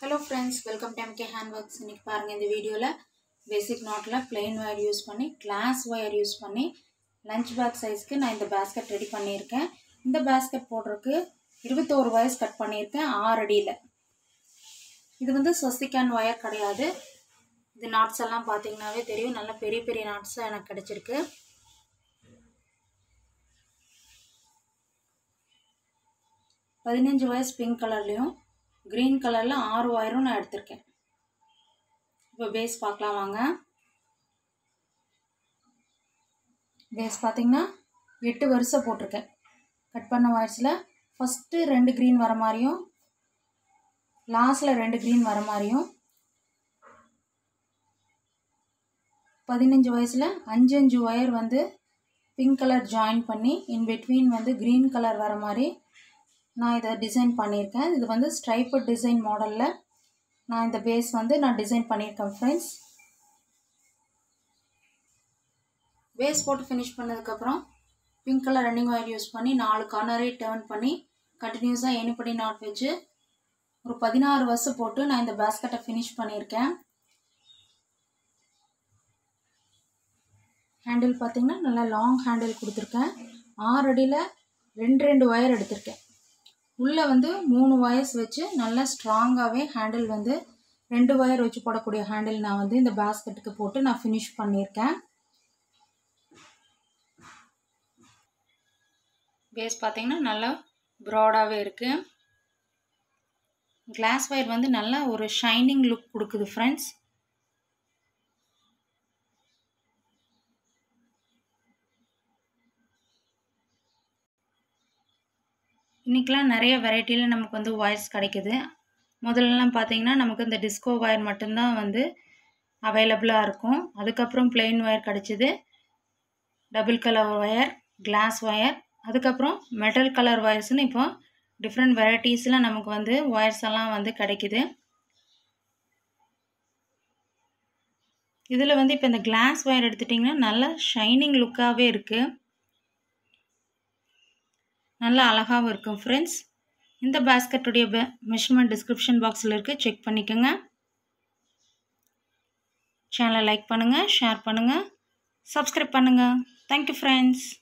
hello friends welcome to MK hand works இன்றைக்கி பாருங்கள் இந்த வீடியோவில் பேசிக் நாட்டில் plain ஒயர் யூஸ் பண்ணி கிளாஸ் ஒயர் யூஸ் பண்ணி லஞ்ச் பேக் சைஸ்க்கு நான் இந்த பேஸ்கெட் ரெடி பண்ணியிருக்கேன் இந்த பேஸ்கெட் போடுறதுக்கு இருபத்தோரு வயசு கட் பண்ணியிருக்கேன் ஆறு அடியில் இது வந்து சொஸ்திக்கான் ஒயர் கிடையாது இது நாட்ஸ் எல்லாம் பார்த்தீங்கன்னாவே தெரியும் நல்ல பெரிய பெரிய நாட்ஸாக எனக்கு கிடச்சிருக்கு பதினஞ்சு வயசு பிங்க் கலர்லேயும் க்ரீன் கலரில் ஆறு ஒயரும் நான் எடுத்திருக்கேன் இப்போ பேஸ் பார்க்கலாம் வாங்க பேஸ் பார்த்தீங்கன்னா எட்டு வருஷம் போட்டிருக்கேன் கட் பண்ண ஒயர்ஸில் ஃபஸ்ட்டு ரெண்டு க்ரீன் வர மாதிரியும் லாஸ்ட்டில் ரெண்டு க்ரீன் வர மாதிரியும் பதினஞ்சு வயசில் அஞ்சு அஞ்சு ஒயர் வந்து பிங்க் கலர் ஜாயின் பண்ணி இன் பிட்வீன் வந்து க்ரீன் கலர் வர மாதிரி நான் இதை டிசைன் பண்ணியிருக்கேன் இது வந்து ஸ்ட்ரைப்பு டிசைன் மாடலில் நான் இந்த பேஸ் வந்து நான் டிசைன் பண்ணியிருக்கேன் ஃப்ரெண்ட்ஸ் பேஸ் போட்டு ஃபினிஷ் பண்ணதுக்கப்புறம் pink colour running wire use பண்ணி நாலு கார்னரே டேர்ன் பண்ணி கண்டினியூஸாக எனிப்படி நாட் வச்சு ஒரு பதினாறு வருஷம் போட்டு நான் இந்த பேஸ்கெட்டை ஃபினிஷ் பண்ணியிருக்கேன் ஹேண்டில் பார்த்தீங்கன்னா நல்லா லாங் ஹேண்டில் கொடுத்துருக்கேன் ஆறு அடியில் ரெண்டு ரெண்டு ஒயர் எடுத்திருக்கேன் உள்ளே வந்து மூணு ஒயர்ஸ் வச்சு நல்லா ஸ்ட்ராங்காகவே ஹேண்டில் வந்து ரெண்டு ஒயர் வச்சு போடக்கூடிய ஹேண்டில் நான் வந்து இந்த பேஸ்கெட்டுக்கு போட்டு நான் ஃபினிஷ் பண்ணியிருக்கேன் பேஸ் பார்த்தீங்கன்னா நல்லா ப்ராடாகவே இருக்குது கிளாஸ் ஒயர் வந்து நல்லா ஒரு ஷைனிங் லுக் கொடுக்குது ஃப்ரெண்ட்ஸ் இன்றைக்கெலாம் நிறைய வெரைட்டியில் நமக்கு வந்து ஒயர்ஸ் கிடைக்குது முதல்லலாம் பார்த்தீங்கன்னா நமக்கு இந்த டிஸ்கோ ஒயர் மட்டும்தான் வந்து அவைலபிளாக இருக்கும் அதுக்கப்புறம் பிளெயின் ஒயர் கிடச்சிது double colour wire glass wire அதுக்கப்புறம் மெட்டல் கலர் ஒயர்ஸ்னு இப்போ டிஃப்ரெண்ட் வெரைட்டிஸில் நமக்கு வந்து ஒயர்ஸ் எல்லாம் வந்து கிடைக்குது இதில் வந்து இப்போ இந்த கிளாஸ் ஒயர் எடுத்துட்டிங்கன்னா நல்லா ஷைனிங் லுக்காகவே இருக்குது நல்லா அழகாகவும் இருக்கும் ஃப்ரெண்ட்ஸ் இந்த பேஸ்கெட்டுடைய பே மெஷர்மெண்ட் டிஸ்கிரிப்ஷன் பாக்ஸில் இருக்குது செக் பண்ணிக்கோங்க சேனலை லைக் பண்ணுங்கள் ஷேர் பண்ணுங்கள் சப்ஸ்கிரைப் பண்ணுங்கள் தேங்க்யூ ஃப்ரெண்ட்ஸ்